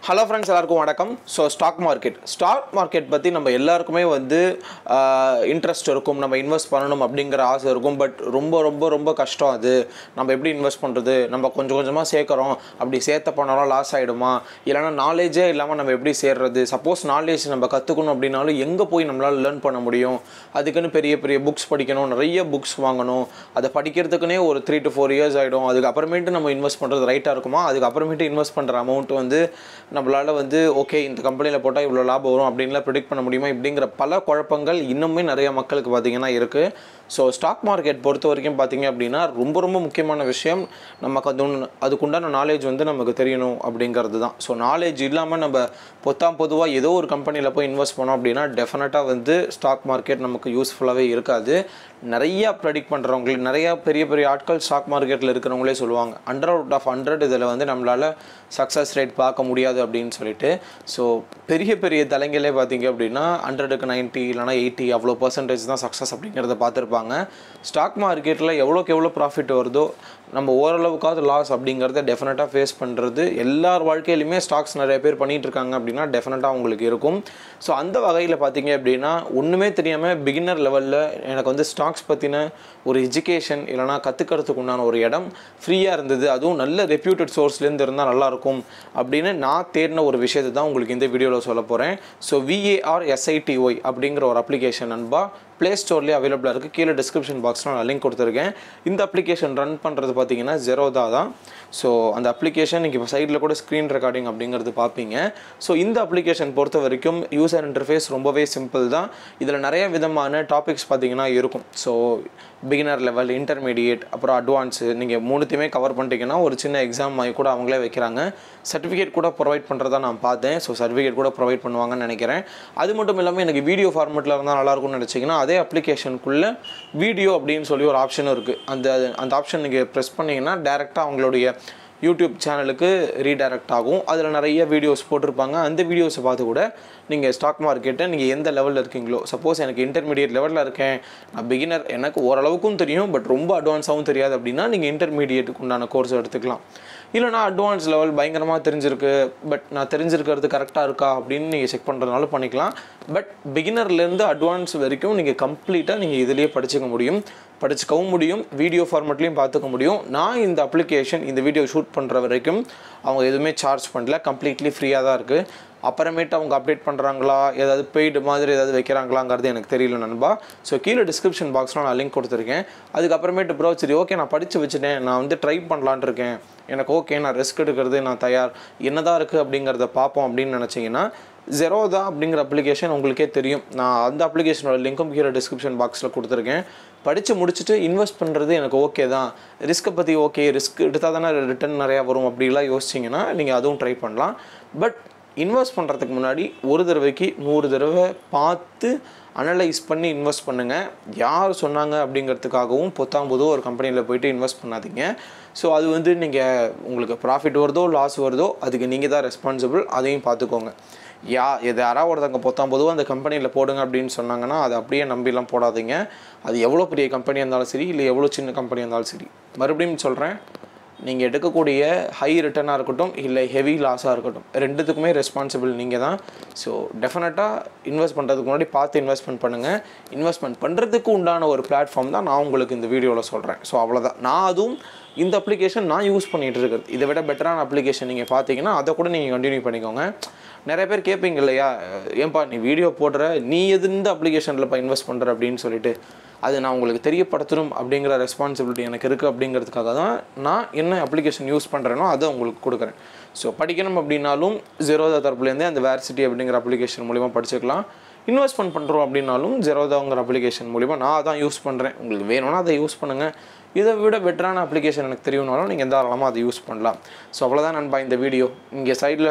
hello friends எல்லாருக்கும் வணக்கம் so stock market stock market பற்றி நம்ம எல்லாருக்குமே வந்து இன்ட்ரெஸ்ட் இருக்கும் நம்ம இன்வெஸ்ட் பண்ணணும் அப்படிங்கிற ஆசை இருக்கும் பட் ரொம்ப ரொம்ப ரொம்ப கஷ்டம் அது நம்ம எப்படி இன்வெஸ்ட் பண்ணுறது நம்ம கொஞ்சம் கொஞ்சமாக சேர்க்குறோம் அப்படி சேர்த்த பண்ணாலும் லாஸ் ஆகிடுமா இல்லைனா நாலேஜே இல்லாமல் நம்ம எப்படி சேர்றது சப்போஸ் நாலேஜ் நம்ம கற்றுக்கணும் அப்படின்னாலும் எங்கே போய் நம்மளால் லேர்ன் பண்ண முடியும் அதுக்குன்னு பெரிய பெரிய புக்ஸ் படிக்கணும் நிறைய புக்ஸ் வாங்கணும் அதை படிக்கிறதுக்குனே ஒரு த்ரீ டு ஃபோர் இயர்ஸ் ஆகிடும் அதுக்கப்புறமேட்டு நம்ம இன்வெஸ்ட் பண்ணுறது ரைட்டாக இருக்குமா அதுக்கப்புறமேட்டு இன்வெஸ்ட் பண்ணுற அமௌண்ட் வந்து நம்மளால் வந்து ஓகே இந்த கம்பெனியில் போட்டால் இவ்வளோ லாபம் வரும் அப்படின்லாம் ப்ரிடிக்ட் பண்ண முடியுமா இப்படிங்கிற பல குழப்பங்கள் இன்னுமே நிறைய மக்களுக்கு பார்த்திங்கன்னா இருக்குது ஸோ ஸ்டாக் மார்க்கெட் பொறுத்த வரைக்கும் பார்த்தீங்க அப்படின்னா ரொம்ப ரொம்ப முக்கியமான விஷயம் நமக்கு அது ஒன்று அதுக்குண்டான நாலேஜ் வந்து நமக்கு தெரியணும் அப்படிங்கிறது தான் ஸோ நாலேஜ் இல்லாமல் நம்ம பொத்தாம் பொதுவாக ஏதோ ஒரு கம்பெனியில் போய் இன்வெஸ்ட் பண்ணோம் அப்படின்னா டெஃபினட்டாக வந்து ஸ்டாக் மார்க்கெட் நமக்கு யூஸ்ஃபுல்லாகவே இருக்காது நிறையா ப்ரெடிக்ட் பண்ணுறவங்களுக்கு நிறையா பெரிய பெரிய ஆட்கள் ஸ்டாக் மார்க்கெட்டில் இருக்கிறவங்களே சொல்லுவாங்க ஹண்ட்ரட் அவுட் ஆஃப் ஹண்ட்ரட் இதில் வந்து நம்மளால் சக்ஸஸ் ரேட் பார்க்க முடியாது அப்படின்னு சொல்லிட்டு ஸோ பெரிய பெரிய தலைங்களே பார்த்தீங்க அப்படின்னா ஹண்ட்ரடுக்கு நைன்ட்டி இல்லைனா எயிட்டி அவ்வளோ பர்சன்டேஜ் தான் சக்ஸஸ் அப்படிங்கிறத பார்த்துருப்பாங்க ஸ்டாக் மார்க்கெட்டில் எவ்வளோக்கு எவ்வளோ ப்ராஃபிட் வருதோ நம்ம ஓரளவுக்காவது லாஸ் அப்படிங்கிறத டெஃபினட்டாக ஃபேஸ் பண்ணுறது எல்லார் வாழ்க்கையிலுமே ஸ்டாக்ஸ் நிறைய பேர் பண்ணிகிட்டு இருக்காங்க அப்படின்னா டெஃபினட்டாக அவங்களுக்கு இருக்கும் ஸோ அந்த வகையில் பார்த்தீங்க அப்படின்னா ஒன்றுமே தெரியாமல் பிகினர் லெவலில் எனக்கு வந்து ஸ்டாக்ஸ் பற்றின ஒரு எஜுகேஷன் இல்லைனா கற்றுக்கிறதுக்கு உண்டான ஒரு இடம் ஃப்ரீயாக இருந்தது அதுவும் நல்ல ரெப்யூட்டட் சோர்ஸ்லேருந்து இருந்தால் நல்லாயிருக்கும் அப்படின்னு நான் தேடின ஒரு விஷயத்தை தான் உங்களுக்கு இந்த வீடியோவில் சொல்ல போகிறேன் ஸோ விஏஆர் எஸ்ஐடிஒய் அப்படிங்கிற ஒரு அப்ளிகேஷன் நண்பா ப்ளே ஸ்டோர்லேயே அவைலபிளாக இருக்குது கீழே டிஸ்கிரிப்ஷன் பாக்ஸில் நான் லிங்க் கொடுத்துருக்கேன் இந்த அப்ளிகேஷன் ரன் பண்ணுறது பார்த்தீங்கன்னா ஜெரோதா தான் ஸோ அந்த அப்ளிகேஷன் நீங்கள் இப்போ சைடில் கூட ஸ்க்ரீன் ரெக்கார்டிங் அப்படிங்கிறது பார்ப்பீங்க ஸோ இந்த அப்ளிகேஷன் பொறுத்த வரைக்கும் யூசர் இன்டர்ஃபேஸ் ரொம்பவே சிம்பிள் தான் இதில் நிறைய விதமான டாபிக்ஸ் பார்த்தீங்கன்னா இருக்கும் ஸோ பிகினர் லெவல் இன்டர்மீடியேட் அப்புறம் அட்வான்ஸு நீங்கள் மூணுத்தையுமே கவர் பண்ணிட்டீங்கன்னா ஒரு சின்ன எக்ஸாம் மாதிரி கூட அவங்களே வைக்கிறாங்க சர்டிஃபிகேட் கூட ப்ரொவைட் பண்ணுறதா நான் பார்த்தேன் ஸோ சர்டிஃபிகேட் கூட ப்ரொவைட் பண்ணுவாங்கன்னு நினைக்கிறேன் அது மட்டும் இல்லாமல் எனக்கு வீடியோ ஃபார்மெட்டில் இருந்தால் நல்லாயிருக்கும்னு நினச்சிங்கன்னா அதே அப்ளிகேஷனுக்குள்ளே வீடியோ அப்படின்னு சொல்லி ஒரு ஆப்ஷனும் இருக்குது அந்த அந்த ஆப்ஷன் நீங்கள் ப்ரெஸ் பண்ணிங்கன்னா டேரெக்டாக அவங்களுடைய யூடியூப் சேனலுக்கு ரீடைரக்ட் ஆகும் அதில் நிறைய வீடியோஸ் போட்டிருப்பாங்க அந்த வீடியோஸை பார்த்து கூட நீங்கள் ஸ்டாக் மார்க்கெட்டை நீங்கள் எந்த லெவலில் இருக்கீங்களோ சப்போஸ் எனக்கு இன்டர்மீடியட் லெவலில் இருக்கேன் நான் பிகினர் எனக்கு ஓரளவுக்கும் தெரியும் பட் ரொம்ப அட்வான்ஸாகவும் தெரியாது அப்படின்னா நீங்கள் இன்டர்மீடியட்டுக்கு உண்டான கோர்ஸ் எடுத்துக்கலாம் இல்லைனா அட்வான்ஸ் லெவல் பயங்கரமாக தெரிஞ்சிருக்கு பட் நான் தெரிஞ்சிருக்கிறது கரெக்டாக இருக்கா அப்படின்னு நீங்கள் செக் பண்ணுறதுனால பண்ணிக்கலாம் பட் பிகினர்லேருந்து அட்வான்ஸ் வரைக்கும் நீங்கள் கம்ப்ளீட்டாக நீங்கள் இதிலேயே படிச்சுக்க முடியும் படிச்சுக்கவும் முடியும் வீடியோ ஃபார்மெட்லேயும் பார்த்துக்க முடியும் நான் இந்த அப்ளிகேஷன் இந்த வீடியோ ஷூட் பண்ணுற வரைக்கும் அவங்க எதுவுமே சார்ஜ் பண்ணல கம்ப்ளீட்லி ஃப்ரீயாக தான் இருக்குது அப்புறமேட்டு அவங்க அப்டேட் பண்ணுறாங்களா ஏதாவது பெய்டு மாதிரி ஏதாவது வைக்கிறாங்களாங்கிறது எனக்கு தெரியல நண்பா ஸோ கீழே டிஸ்கிரிப்ஷன் பாக்ஸில் நான் லிங்க் கொடுத்துருக்கேன் அதுக்கப்புறமேட்டு ப்ரோ சரி ஓகே நான் படித்து வச்சுட்டேன் நான் வந்து ட்ரை பண்ணலான் இருக்கேன் எனக்கு ஓகே நான் ரிஸ்க் எடுக்கிறது நான் தயார் என்னதான் இருக்குது அப்படிங்கிறத பார்ப்போம் அப்படின்னு நினச்சிங்கன்னா ஜெரோதா அப்படிங்கிற அப்ளிகேஷன் உங்களுக்கே தெரியும் நான் அந்த அப்ளிகேஷனோட லிங்க்கும் கீழே டிஸ்கிரிப்ஷன் பாக்ஸில் கொடுத்துருக்கேன் படித்து முடிச்சுட்டு இன்வெஸ்ட் பண்ணுறது எனக்கு ஓகே தான் ரிஸ்க்கை பற்றி ஓகே ரிஸ்க் எடுத்தால் தானே ரிட்டர்ன் நிறையா வரும் அப்படிலாம் யோசிச்சிங்கன்னா நீங்கள் அதுவும் ட்ரை பண்ணலாம் பட் இன்வெஸ்ட் பண்ணுறதுக்கு முன்னாடி ஒரு தடவைக்கு நூறு தடவை பார்த்து அனலைஸ் பண்ணி இன்வெஸ்ட் பண்ணுங்கள் யார் சொன்னாங்க அப்படிங்கிறதுக்காகவும் பொத்தாம் பொதுவாக ஒரு கம்பெனியில் போயிட்டு இன்வெஸ்ட் பண்ணாதீங்க ஸோ அது வந்து நீங்கள் உங்களுக்கு ப்ராஃபிட் வருதோ லாஸ் வருதோ அதுக்கு நீங்கள் தான் ரெஸ்பான்சிபிள் அதையும் பார்த்துக்கோங்க யா எது யாராவது ஒருத்தவங்க பொத்தாம் பொதுவாக அந்த கம்பெனியில் போடுங்க அப்படின்னு சொன்னாங்கன்னா அதை அப்படியே நம்பிலாம் போடாதீங்க அது எவ்வளோ பெரிய கம்பெனியாக இருந்தாலும் சரி இல்லை எவ்வளோ சின்ன கம்பெனியாக இருந்தாலும் சரி மறுபடியும் சொல்கிறேன் நீங்கள் எடுக்கக்கூடிய ஹை ரிட்டர்னாக இருக்கட்டும் இல்லை ஹெவி லாஸாக இருக்கட்டும் ரெண்டுத்துக்குமே ரெஸ்பான்சிபிள் நீங்கள் தான் ஸோ டெஃபினட்டாக இன்வெஸ்ட் பண்ணுறதுக்கு முன்னாடி பார்த்து இன்வெஸ்ட்மெண்ட் பண்ணுங்கள் இன்வெஸ்ட்மெண்ட் பண்ணுறதுக்கு உண்டான ஒரு பிளாட்ஃபார்ம் தான் நான் உங்களுக்கு இந்த வீடியோவில் சொல்கிறேன் ஸோ அவ்வளோதான் நான் அதுவும் இந்த அப்ளிகேஷன் நான் யூஸ் பண்ணிகிட்டு இருக்கிறது இதை விட பெட்டரான அப்ளிகேஷன் நீங்கள் பார்த்தீங்கன்னா அதை கூட நீங்கள் கண்டினியூ பண்ணிக்கோங்க நிறைய பேர் கேட்பீங்க இல்லையா ஏன்பா நீ வீடியோ போடுற நீ எது இந்த அப்ளிகேஷனில் இப்போ இன்வெஸ்ட் பண்ணுற அப்படின்னு சொல்லிட்டு அது நான் உங்களுக்கு தெரியப்படுத்தணும் அப்படிங்கிற ரெஸ்பான்சிபிலிட்டி எனக்கு இருக்குது அப்படிங்கிறதுக்காக தான் நான் என்ன அப்ளிகேஷன் யூஸ் பண்ணுறேனோ அதை உங்களுக்கு கொடுக்குறேன் ஸோ படிக்கணும் அப்படின்னாலும் ஜெரோதா தரப்புலேருந்தே அந்த வேர்சிட்டி அப்படிங்கிற அப்ளிகேஷன் மூலிமா படிச்சுக்கலாம் இன்வெஸ்ட்மெண்ட் பண்ணுறோம் அப்படின்னாலும் ஜெரோதாங்கிற அப்ளிகேஷன் மூலிமா நான் தான் யூஸ் பண்ணுறேன் உங்களுக்கு வேணும்னா அதை யூஸ் பண்ணுங்கள் இதை விட பெட்டரான அப்ளிகேஷன் எனக்கு தெரியும்னாலும் நீங்கள் தாராளமாக அதை யூஸ் பண்ணலாம் ஸோ அவ்வளோதான் நண்பா இந்த வீடியோ இங்கே சைடில்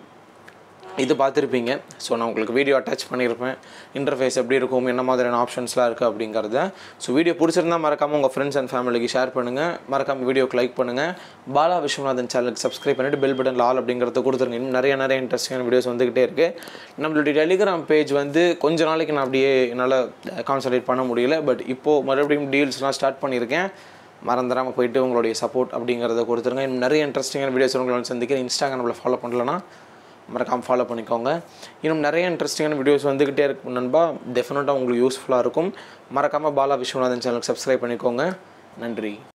இது பார்த்துருப்பீங்க ஸோ நான் உங்களுக்கு வீடியோ அட்டாச் பண்ணியிருப்பேன் இன்டர்ஃபேஸ் எப்படி இருக்கும் என்ன மாதிரியான ஆப்ஷன்ஸ்லாம் இருக்குது அப்படிங்கிறத ஸோ வீடியோ பிடிச்சிருந்தா மறக்காமல் உங்கள் ஃப்ரெண்ட்ஸ் அண்ட் ஃபேமிலிக்கு ஷேர் பண்ணுங்கள் மறக்காமல் வீடியோக்கு லைக் பண்ணுங்கள் பாலா விஸ்வநாதன் சேனலுக்கு சப்ஸ்கிரைப் பண்ணிவிட்டு பெல் பட்டன் ஆல் அப்படிங்கிறத கொடுத்துருங்க இன்னும் நிறைய நிறைய இன்ட்ரெஸ்டிங்கான வீடியோஸ் வந்துக்கிட்டே இருக்குது நம்மளுடைய டெலிகிராம் பேஜ் வந்து கொஞ்ச நாளைக்கு நான் அப்படியே என்னால் கான்சன்ட்ரேட் பண்ண முடியல பட் இப்போது மறுபடியும் டீல்ஸ்லாம் ஸ்டார்ட் பண்ணியிருக்கேன் மறந்துடாமல் போயிட்டு உங்களுடைய சப்போர்ட் அப்படிங்கிறத கொடுத்துருங்க இன்னும் நிறைய இன்ட்ரெஸ்டிங்கான வீடியோஸ் உங்களை சந்திக்கிறேன் இன்ஸ்டாகிராமில் ஃபாலோ பண்ணலன்னா மறக்காமல் ஃபாலோ பண்ணிக்கோங்க இன்னும் நிறைய இன்ட்ரெஸ்டிங்கான வீடியோஸ் வந்துக்கிட்டே இருக்கும் நண்பா டெஃபினட்டாக உங்களுக்கு யூஸ்ஃபுல்லாக இருக்கும் மறக்காமல் பாலா விஸ்வநாதன் சேனலுக்கு சப்ஸ்கிரைப் பண்ணிக்கோங்க நன்றி